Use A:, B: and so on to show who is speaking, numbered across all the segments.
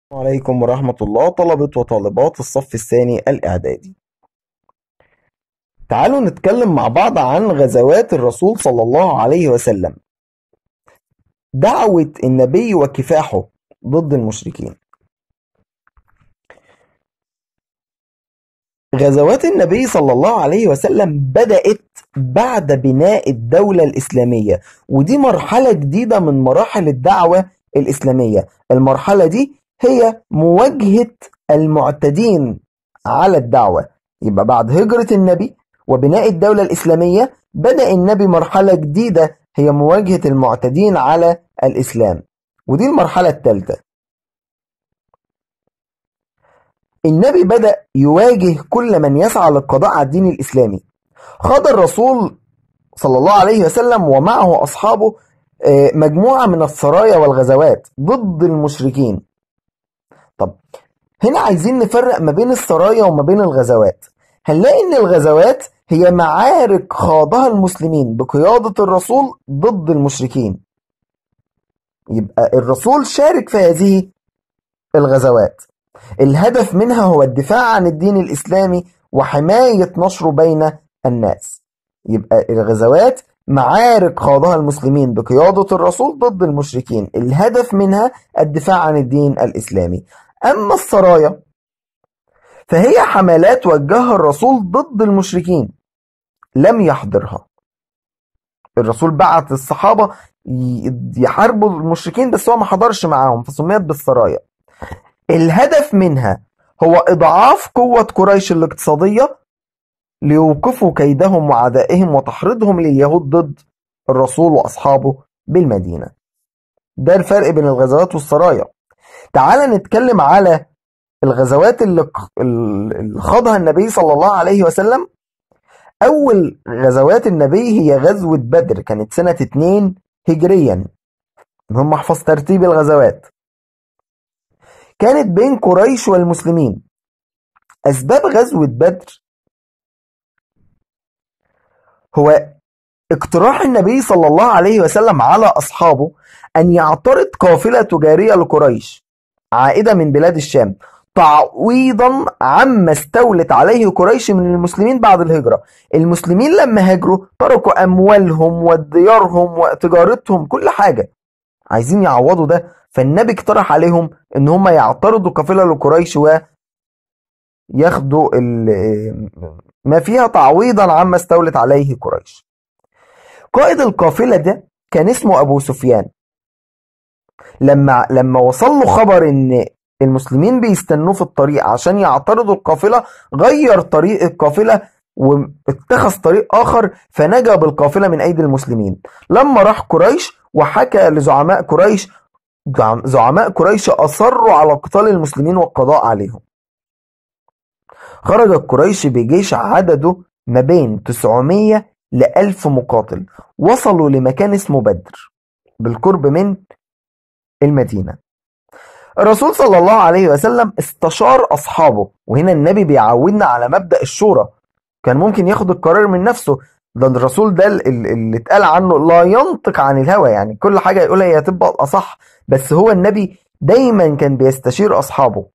A: السلام عليكم ورحمة الله طلبة وطالبات الصف الثاني الإعدادي تعالوا نتكلم مع بعض عن غزوات الرسول صلى الله عليه وسلم دعوة النبي وكفاحه ضد المشركين غزوات النبي صلى الله عليه وسلم بدأت بعد بناء الدولة الإسلامية ودي مرحلة جديدة من مراحل الدعوة الإسلامية المرحلة دي هي مواجهة المعتدين على الدعوة يبقى بعد هجرة النبي وبناء الدولة الإسلامية بدأ النبي مرحلة جديدة هي مواجهة المعتدين على الإسلام ودي المرحلة الثالثة النبي بدأ يواجه كل من يسعى للقضاء على الدين الإسلامي خاض الرسول صلى الله عليه وسلم ومعه أصحابه مجموعة من السرايا والغزوات ضد المشركين طب هنا عايزين نفرق ما بين السرايا وما بين الغزوات هنلاقي ان الغزوات هي معارك خاضها المسلمين بقيادة الرسول ضد المشركين يبقى الرسول شارك في هذه الغزوات الهدف منها هو الدفاع عن الدين الإسلامي وحماية نشره بين الناس يبقى الغزوات معارك خاضها المسلمين بقيادة الرسول ضد المشركين الهدف منها الدفاع عن الدين الإسلامي أما السرايا فهي حملات وجهها الرسول ضد المشركين لم يحضرها الرسول بعت الصحابة يحاربوا المشركين بس هو ما حضرش معاهم فسميت بالسرايا الهدف منها هو إضعاف قوة قريش الاقتصادية ليوقفوا كيدهم وعدائهم وتحريضهم لليهود ضد الرسول وأصحابه بالمدينة ده الفرق بين الغزوات والسرايا تعال نتكلم على الغزوات اللي اللي خاضها النبي صلى الله عليه وسلم أول غزوات النبي هي غزوة بدر كانت سنة 2 هجريا هم احفظ ترتيب الغزوات كانت بين قريش والمسلمين أسباب غزوة بدر هو اقتراح النبي صلى الله عليه وسلم على أصحابه أن يعترض قافلة تجارية لقريش عائدة من بلاد الشام تعويضا عما استولت عليه قريش من المسلمين بعد الهجرة المسلمين لما هاجروا تركوا أموالهم وديارهم وتجارتهم كل حاجة عايزين يعوضوا ده فالنبي اقترح عليهم ان هم يعترضوا قافلة لقريش وياخدوا ما فيها تعويضا عما استولت عليه قريش قائد القافلة ده كان اسمه أبو سفيان لما لما وصل له خبر ان المسلمين بيستنوه في الطريق عشان يعترضوا القافلة غير طريق القافلة واتخذ طريق آخر فنجا بالقافلة من أيدي المسلمين لما راح قريش وحكى لزعماء قريش زعماء قريش أصروا على قتال المسلمين والقضاء عليهم خرج قريش بجيش عدده ما بين 900 ل 1000 مقاتل وصلوا لمكان اسمه بدر بالقرب من المدينة الرسول صلى الله عليه وسلم استشار أصحابه وهنا النبي بيعودنا على مبدأ الشورى كان ممكن ياخد القرار من نفسه ده الرسول ده اللي اتقال عنه لا ينطق عن الهوى يعني كل حاجة يقولها هي تبقى أصح بس هو النبي دايما كان بيستشير أصحابه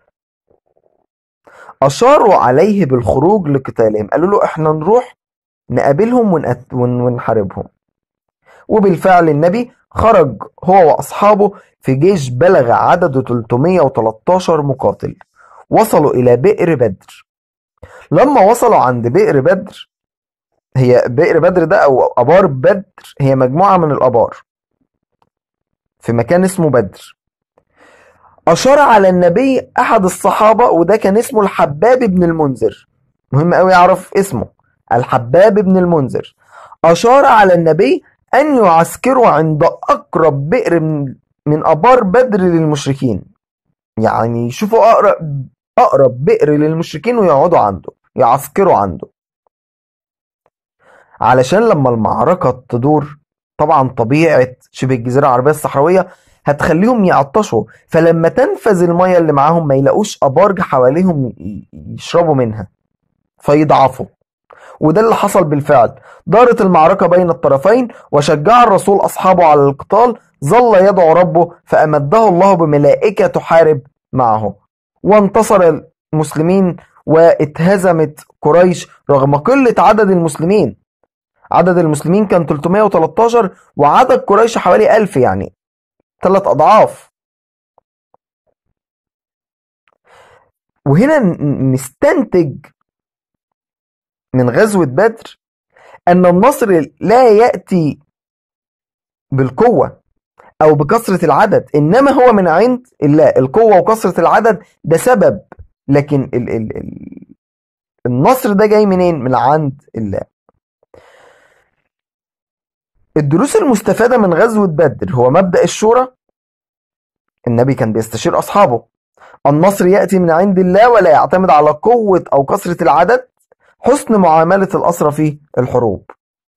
A: أشاروا عليه بالخروج لقتالهم قالوا له احنا نروح نقابلهم ونحاربهم وبالفعل النبي خرج هو وأصحابه في جيش بلغ عدده 313 مقاتل وصلوا إلى بئر بدر لما وصلوا عند بئر بدر هي بئر بدر ده أو أبار بدر هي مجموعة من الأبار في مكان اسمه بدر أشار على النبي أحد الصحابة وده كان اسمه الحباب بن المنذر مهم قوي يعرف اسمه الحباب بن المنذر أشار على النبي أن يعسكروا عند أقرب بئر من, من أبار بدر للمشركين يعني يشوفوا أقرب أقرب بئر للمشركين ويقعدوا عنده يعسكروا عنده علشان لما المعركة تدور طبعا طبيعة شبه الجزيرة العربية الصحراوية هتخليهم يعطشوا فلما تنفذ المية اللي معاهم ما يلاقوش أبارج حواليهم يشربوا منها فيضعفوا وده اللي حصل بالفعل دارت المعركة بين الطرفين وشجع الرسول أصحابه على القتال ظل يدعو ربه فأمده الله بملائكة تحارب معه وانتصر المسلمين واتهزمت قريش رغم قلة عدد المسلمين عدد المسلمين كان 313 وعدد قريش حوالي 1000 يعني ثلاث أضعاف وهنا نستنتج من غزوة بدر أن النصر لا يأتي بالقوة أو بكثرة العدد إنما هو من عند الله القوة وكثرة العدد ده سبب لكن ال ال ال النصر ده جاي منين؟ من عند الله الدروس المستفادة من غزوة بدر هو مبدأ الشورى النبي كان بيستشير أصحابه النصر يأتي من عند الله ولا يعتمد على قوة أو كثرة العدد حسن معاملة الأسرى في الحروب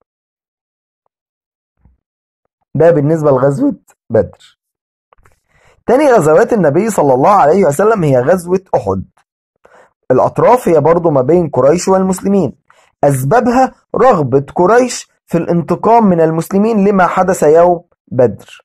A: ده بالنسبة لغزوة بدر تاني غزوات النبي صلى الله عليه وسلم هي غزوة أحد الأطراف هي برضو ما بين قريش والمسلمين أسبابها رغبة قريش في الانتقام من المسلمين لما حدث يوم بدر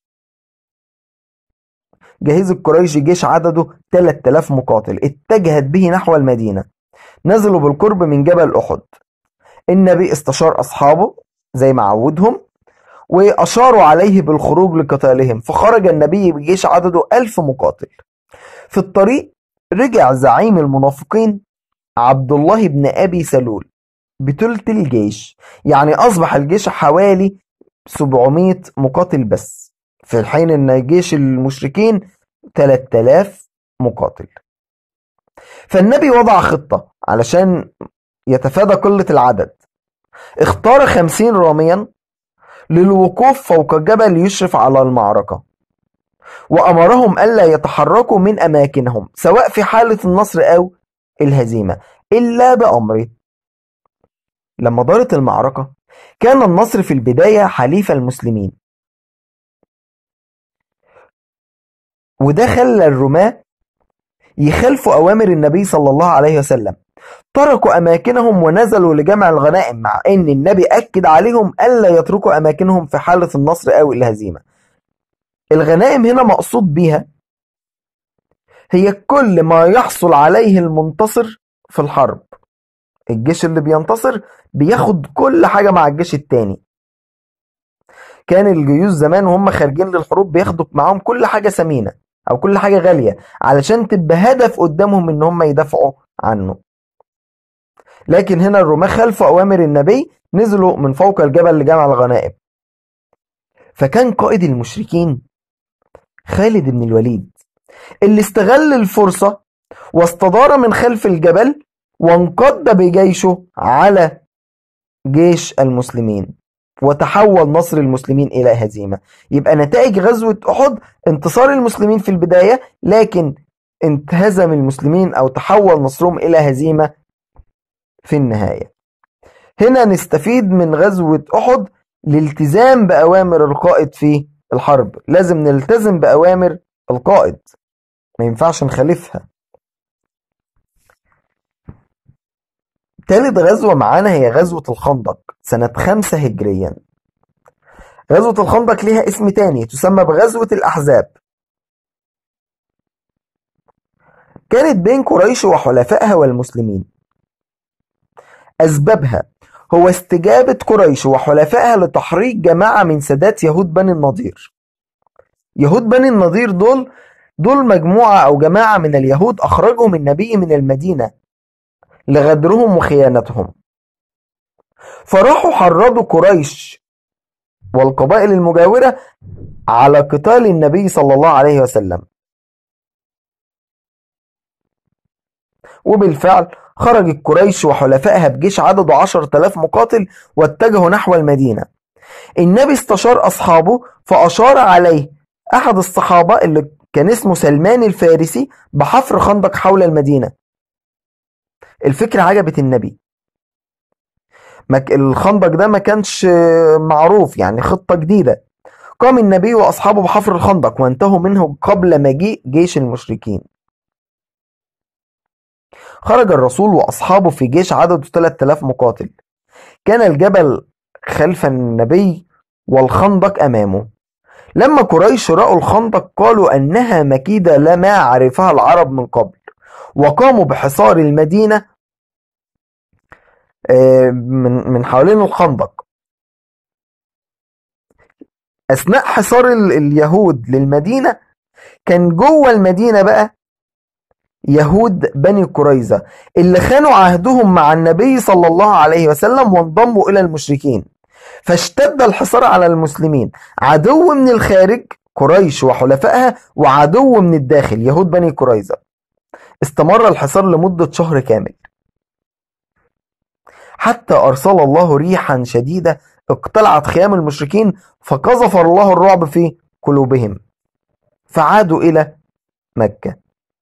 A: جهز قريش جيش عدده 3000 مقاتل اتجهت به نحو المدينة نزلوا بالقرب من جبل أحد النبي استشار أصحابه زي ما عودهم وأشاروا عليه بالخروج لقتالهم فخرج النبي بجيش عدده ألف مقاتل في الطريق رجع زعيم المنافقين عبد الله بن أبي سلول بتلت الجيش يعني أصبح الجيش حوالي 700 مقاتل بس في الحين أن جيش المشركين 3000 مقاتل فالنبي وضع خطة علشان يتفادى قلة العدد اختار خمسين راميا للوقوف فوق جبل يشرف على المعركة وأمرهم ألا يتحركوا من أماكنهم سواء في حالة النصر أو الهزيمة إلا بأمره لما دارت المعركة كان النصر في البداية حليف المسلمين وده خلى الرماة يخالفوا أوامر النبي صلى الله عليه وسلم تركوا أماكنهم ونزلوا لجمع الغنائم مع أن النبي أكد عليهم ألا يتركوا أماكنهم في حالة النصر أو الهزيمة الغنائم هنا مقصود بيها هي كل ما يحصل عليه المنتصر في الحرب الجيش اللي بينتصر بياخد كل حاجة مع الجيش التاني كان الجيوش زمان وهم خارجين للحروب بياخدوا معاهم كل حاجة ثمينة أو كل حاجة غالية علشان تبقى هدف قدامهم إن هم يدافعوا عنه لكن هنا الرماة خلفوا أوامر النبي نزلوا من فوق الجبل لجمع الغنائم فكان قائد المشركين خالد بن الوليد اللي استغل الفرصة واستدار من خلف الجبل وانقض بجيشه على جيش المسلمين وتحول نصر المسلمين إلى هزيمة يبقى نتائج غزوة أحد انتصار المسلمين في البداية لكن انتهزم المسلمين أو تحول نصرهم إلى هزيمة في النهاية هنا نستفيد من غزوة أحد الالتزام بأوامر القائد في الحرب لازم نلتزم بأوامر القائد ما ينفعش نخالفها تالت غزوة معانا هي غزوة الخندق سنة خمسة هجريا غزوة الخندق ليها اسم تاني تسمى بغزوة الأحزاب كانت بين قريش وحلفائها والمسلمين أسبابها هو استجابة قريش وحلفائها لتحريك جماعة من سادات يهود بني النضير يهود بني النضير دول دول مجموعة أو جماعة من اليهود أخرجهم النبي من المدينة لغدرهم وخيانتهم فراحوا حرضوا قريش والقبائل المجاورة على قتال النبي صلى الله عليه وسلم وبالفعل خرجت قريش وحلفائها بجيش عدده عشر تلاف مقاتل واتجهوا نحو المدينة النبي استشار أصحابه فأشار عليه أحد الصحابة اللي كان اسمه سلمان الفارسي بحفر خندق حول المدينة الفكرة عجبت النبي الخندق ده ما كانش معروف يعني خطة جديدة قام النبي وأصحابه بحفر الخندق وانتهوا منه قبل مجيء جيش المشركين خرج الرسول وأصحابه في جيش عدده 3000 مقاتل كان الجبل خلف النبي والخندق أمامه لما قريش رأوا الخندق قالوا أنها مكيدة لما عرفها العرب من قبل وقاموا بحصار المدينة آه، من من حوالين الخندق أثناء حصار اليهود للمدينة كان جوه المدينة بقى يهود بني قريظة اللي خانوا عهدهم مع النبي صلى الله عليه وسلم وانضموا إلى المشركين فاشتد الحصار على المسلمين عدو من الخارج قريش وحلفائها وعدو من الداخل يهود بني قريظة استمر الحصار لمدة شهر كامل حتى أرسل الله ريحا شديدة اقتلعت خيام المشركين فقذف الله الرعب في قلوبهم فعادوا إلى مكة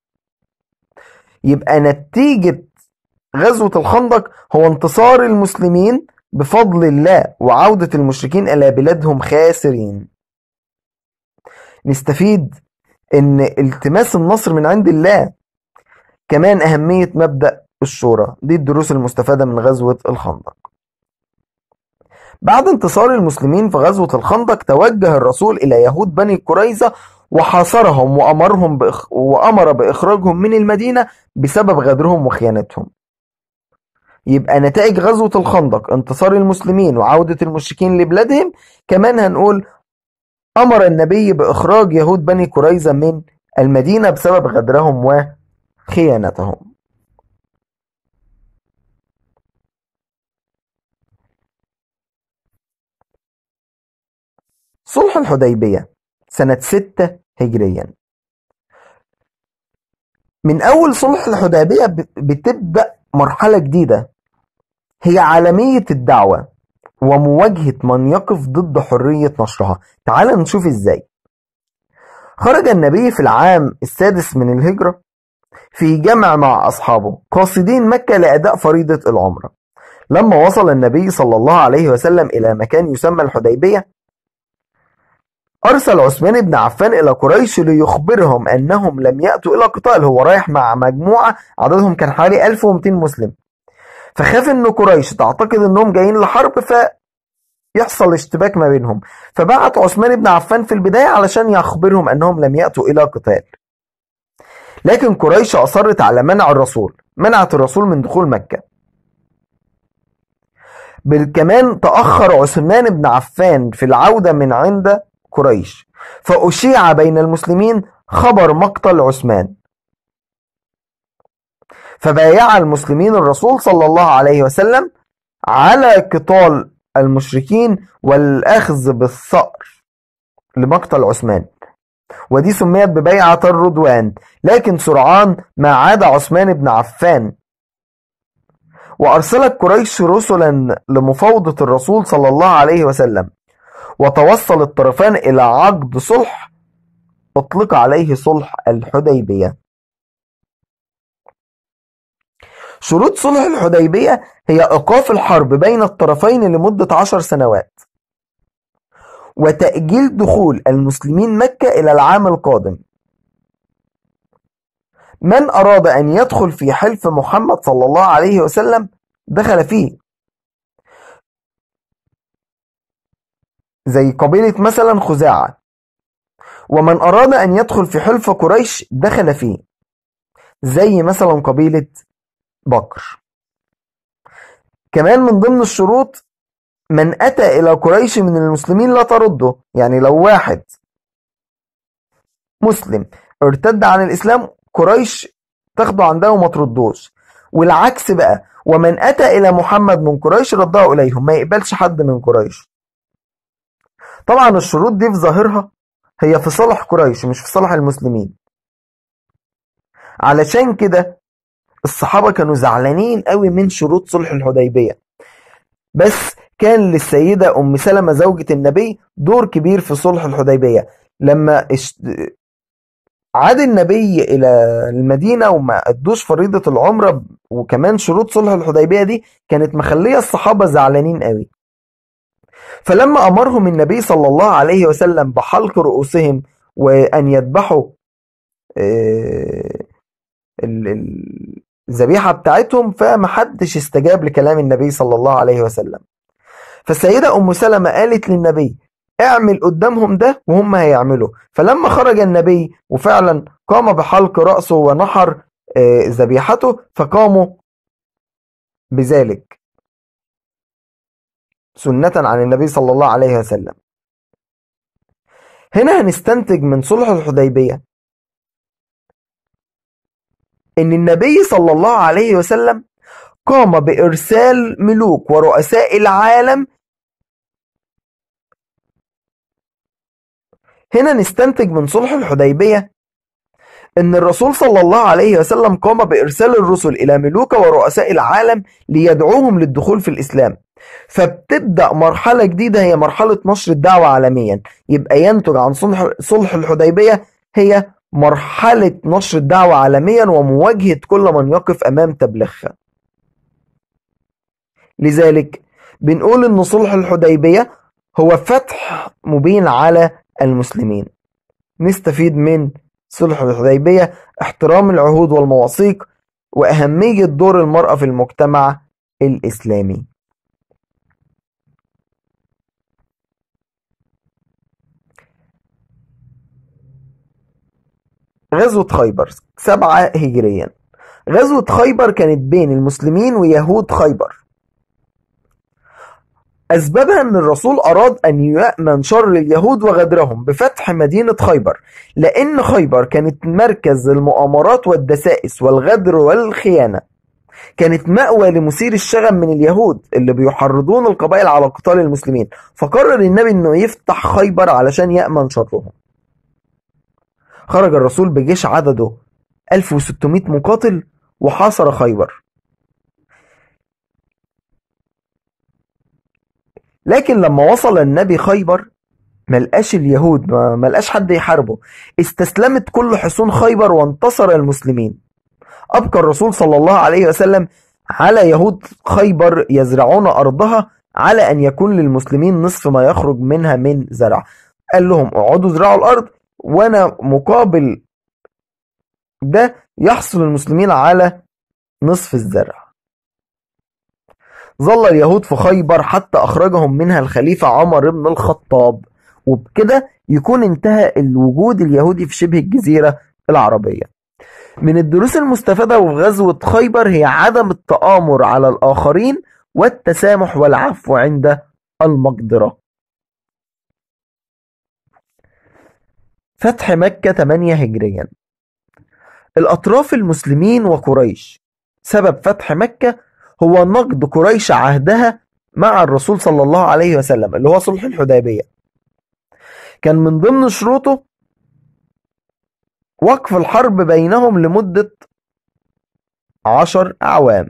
A: يبقى نتيجة غزوة الخندق هو انتصار المسلمين بفضل الله وعودة المشركين إلى بلادهم خاسرين نستفيد ان التماس النصر من عند الله كمان أهمية مبدأ الشورى دي الدروس المستفادة من غزوة الخندق بعد انتصار المسلمين في غزوة الخندق توجه الرسول إلى يهود بني قريظة وحاصرهم وأمرهم بإخ... وأمر بإخراجهم من المدينة بسبب غدرهم وخيانتهم يبقى نتائج غزوة الخندق انتصار المسلمين وعودة المشركين لبلادهم كمان هنقول أمر النبي بإخراج يهود بني قريظة من المدينة بسبب غدرهم وخيانتهم صلح الحديبية سنة ستة هجريا من أول صلح الحديبية بتبدأ مرحلة جديدة هي عالمية الدعوة ومواجهة من يقف ضد حرية نشرها تعال نشوف ازاي خرج النبي في العام السادس من الهجرة في جمع مع أصحابه قاصدين مكة لأداء فريضة العمرة لما وصل النبي صلى الله عليه وسلم إلى مكان يسمى الحديبية أرسل عثمان بن عفان إلى قريش ليخبرهم أنهم لم يأتوا إلى قتال هو رايح مع مجموعة عددهم كان حوالي 1200 مسلم فخاف ان قريش تعتقد انهم جايين لحرب فيحصل اشتباك ما بينهم فبعت عثمان بن عفان في البداية علشان يخبرهم انهم لم يأتوا الى قتال لكن قريش اصرت على منع الرسول منعت الرسول من دخول مكة بل كمان تأخر عثمان بن عفان في العودة من عند قريش فأشيع بين المسلمين خبر مقتل عثمان فبايع المسلمين الرسول صلى الله عليه وسلم على قتال المشركين والأخذ بالثأر لمقتل عثمان ودي سميت ببيعة الرضوان لكن سرعان ما عاد عثمان بن عفان وأرسلت قريش رسلا لمفاوضة الرسول صلى الله عليه وسلم وتوصل الطرفان إلى عقد صلح أطلق عليه صلح الحديبية شروط صلح الحديبية هي إيقاف الحرب بين الطرفين لمدة عشر سنوات وتأجيل دخول المسلمين مكة إلى العام القادم من أراد أن يدخل في حلف محمد صلى الله عليه وسلم دخل فيه زي قبيلة مثلا خزاعة ومن أراد أن يدخل في حلف قريش دخل فيه زي مثلا قبيلة بكر كمان من ضمن الشروط من أتى إلى قريش من المسلمين لا ترده يعني لو واحد مسلم ارتد عن الإسلام قريش تاخده عندها وما تردوش والعكس بقى ومن أتى إلى محمد من قريش رده إليهم ما يقبلش حد من قريش طبعا الشروط دي في ظاهرها هي في صالح قريش مش في صالح المسلمين علشان كده الصحابة كانوا زعلانين قوي من شروط صلح الحديبية بس كان للسيدة أم سلمة زوجة النبي دور كبير في صلح الحديبية لما عاد النبي إلى المدينة وما أدوش فريضة العمرة وكمان شروط صلح الحديبية دي كانت مخلية الصحابة زعلانين قوي فلما أمرهم النبي صلى الله عليه وسلم بحلق رؤوسهم وأن يذبحوا آه، الذبيحة بتاعتهم فمحدش استجاب لكلام النبي صلى الله عليه وسلم فالسيدة أم سلمة قالت للنبي اعمل قدامهم ده وهم هيعملوا فلما خرج النبي وفعلا قام بحلق رأسه ونحر آه، ذبيحته فقاموا بذلك سنة عن النبي صلى الله عليه وسلم هنا هنستنتج من صلح الحديبية ان النبي صلى الله عليه وسلم قام بإرسال ملوك ورؤساء العالم هنا نستنتج من صلح الحديبية ان الرسول صلى الله عليه وسلم قام بإرسال الرسل إلى ملوك ورؤساء العالم ليدعوهم للدخول في الإسلام فبتبدأ مرحلة جديدة هي مرحلة نشر الدعوة عالميا يبقى ينتج عن صلح صلح الحديبية هي مرحلة نشر الدعوة عالميا ومواجهة كل من يقف أمام تبليغها لذلك بنقول ان صلح الحديبية هو فتح مبين على المسلمين نستفيد من صلح الحديبية احترام العهود والمواثيق وأهمية دور المرأة في المجتمع الإسلامي غزوة خيبر سبعة هجريا غزوة خيبر كانت بين المسلمين ويهود خيبر أسبابها أن الرسول أراد أن يأمن شر اليهود وغدرهم بفتح مدينة خيبر لأن خيبر كانت مركز المؤامرات والدسائس والغدر والخيانة كانت مأوى لمثير الشغب من اليهود اللي بيحرضون القبائل على قتال المسلمين فقرر النبي أنه يفتح خيبر علشان يأمن شرهم خرج الرسول بجيش عدده 1600 مقاتل وحاصر خيبر لكن لما وصل النبي خيبر ملقاش اليهود ملقاش حد يحاربه استسلمت كل حصون خيبر وانتصر المسلمين أبقى الرسول صلى الله عليه وسلم على يهود خيبر يزرعون أرضها على أن يكون للمسلمين نصف ما يخرج منها من زرع قال لهم اقعدوا زرعوا الأرض وأنا مقابل ده يحصل المسلمين على نصف الزرع ظل اليهود في خيبر حتى أخرجهم منها الخليفة عمر بن الخطاب وبكده يكون انتهى الوجود اليهودي في شبه الجزيرة العربية من الدروس المستفادة في غزوة خيبر هي عدم التآمر على الآخرين والتسامح والعفو عند المقدرة فتح مكة 8 هجريا الأطراف المسلمين وقريش سبب فتح مكة هو نقد قريش عهدها مع الرسول صلى الله عليه وسلم اللي هو صلح الحديبية كان من ضمن شروطه وقف الحرب بينهم لمدة عشر أعوام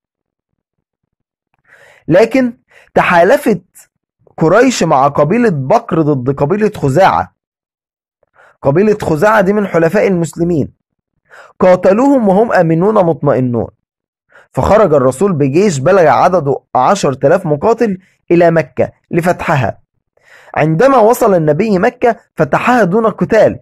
A: لكن تحالفت قريش مع قبيلة بكر ضد قبيلة خزاعة قبيلة خزاعة دي من حلفاء المسلمين قاتلوهم وهم آمنون مطمئنون فخرج الرسول بجيش بلغ عدده عشر تلاف مقاتل إلى مكة لفتحها عندما وصل النبي مكة فتحها دون قتال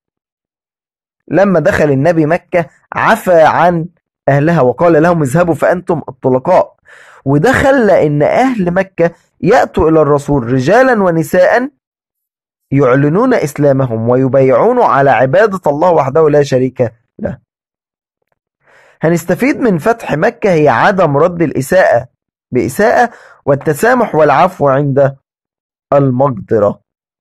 A: لما دخل النبي مكة عفى عن أهلها وقال لهم اذهبوا فأنتم الطلقاء وده خلى إن أهل مكة يأتوا إلى الرسول رجالا ونساء يعلنون إسلامهم ويبايعون على عبادة الله وحده لا شريك له هنستفيد من فتح مكة هي عدم رد الإساءة بإساءة والتسامح والعفو عند المقدرة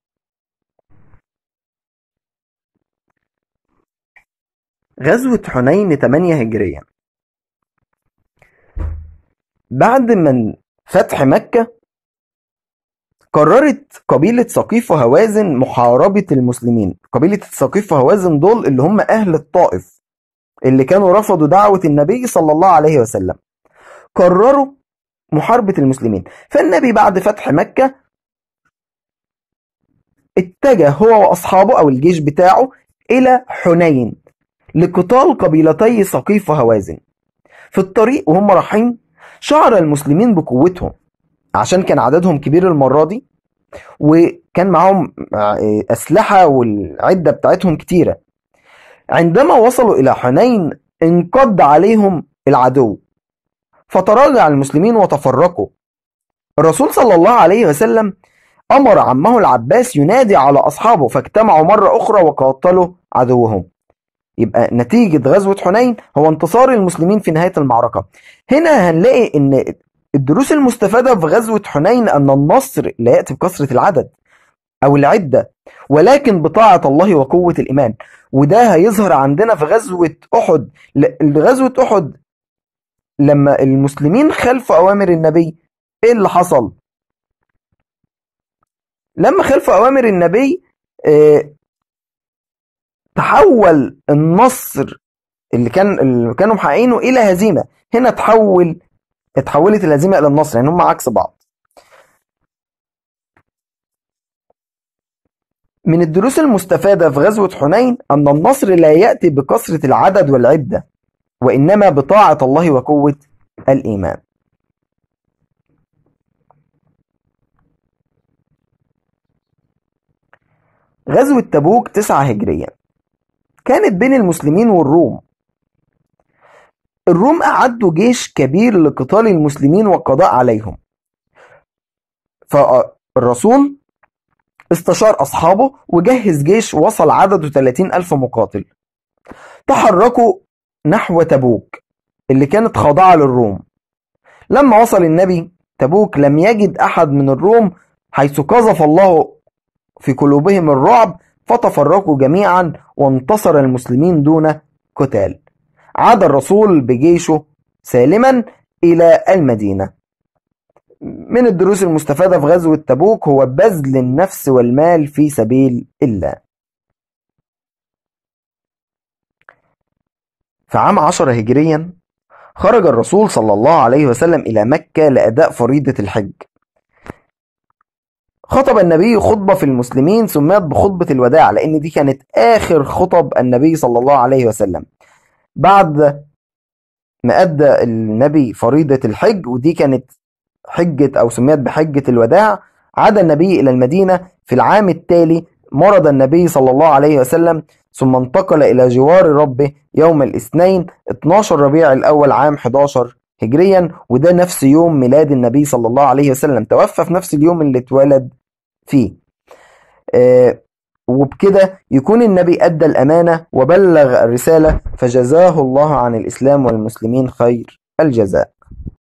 A: غزوة حنين 8 هجريا بعد من فتح مكة قررت قبيلة ثقيف وهوازن محاربة المسلمين قبيلة ثقيف وهوازن دول اللي هم أهل الطائف اللي كانوا رفضوا دعوة النبي صلى الله عليه وسلم قرروا محاربة المسلمين فالنبي بعد فتح مكة اتجه هو وأصحابه أو الجيش بتاعه إلى حنين لقتال قبيلتي ثقيف وهوازن في الطريق وهم رايحين شعر المسلمين بقوتهم عشان كان عددهم كبير المرة دي وكان معاهم أسلحة والعدة بتاعتهم كتيرة عندما وصلوا إلى حنين انقض عليهم العدو فتراجع المسلمين وتفرقوا الرسول صلى الله عليه وسلم أمر عمه العباس ينادي على أصحابه فاجتمعوا مرة أخرى وقاتلوا عدوهم يبقى نتيجة غزوة حنين هو انتصار المسلمين في نهاية المعركة هنا هنلاقي ان الدروس المستفادة في غزوة حنين ان النصر لا يأتي بكثرة العدد او العدة ولكن بطاعة الله وقوة الايمان وده هيظهر عندنا في غزوة احد ل- غزوة احد لما المسلمين خلفوا اوامر النبي ايه اللي حصل لما خلفوا اوامر النبي آه، تحول النصر اللي كان اللي كانوا محققينه الى هزيمه هنا تحول اتحولت الهزيمه الى النصر يعني هم عكس بعض من الدروس المستفادة في غزوة حنين أن النصر لا يأتي بكثرة العدد والعدة وإنما بطاعة الله وقوة الإيمان غزوة تبوك تسعة هجرية كانت بين المسلمين والروم الروم أعدوا جيش كبير لقتال المسلمين والقضاء عليهم فالرسول استشار أصحابه وجهز جيش وصل عدده 30 ألف مقاتل تحركوا نحو تبوك اللي كانت خاضعة للروم لما وصل النبي تبوك لم يجد أحد من الروم حيث قذف الله في قلوبهم الرعب فتفرقوا جميعا وانتصر المسلمين دون قتال عاد الرسول بجيشه سالما إلى المدينة من الدروس المستفادة في غزوة تبوك هو بذل النفس والمال في سبيل الله في عام عشر هجريا خرج الرسول صلى الله عليه وسلم إلى مكة لأداء فريضة الحج خطب النبي خطبة في المسلمين سميت بخطبة الوداع لأن دي كانت آخر خطب النبي صلى الله عليه وسلم بعد ما أدى النبي فريضة الحج ودي كانت حجة أو سميت بحجة الوداع عاد النبي إلى المدينة في العام التالي مرض النبي صلى الله عليه وسلم ثم انتقل إلى جوار ربه يوم الاثنين 12 ربيع الأول عام 11 هجريا وده نفس يوم ميلاد النبي صلى الله عليه وسلم توفى في نفس اليوم اللي اتولد فيه آه وبكده يكون النبي أدى الأمانة وبلغ الرسالة فجزاه الله عن الإسلام والمسلمين خير الجزاء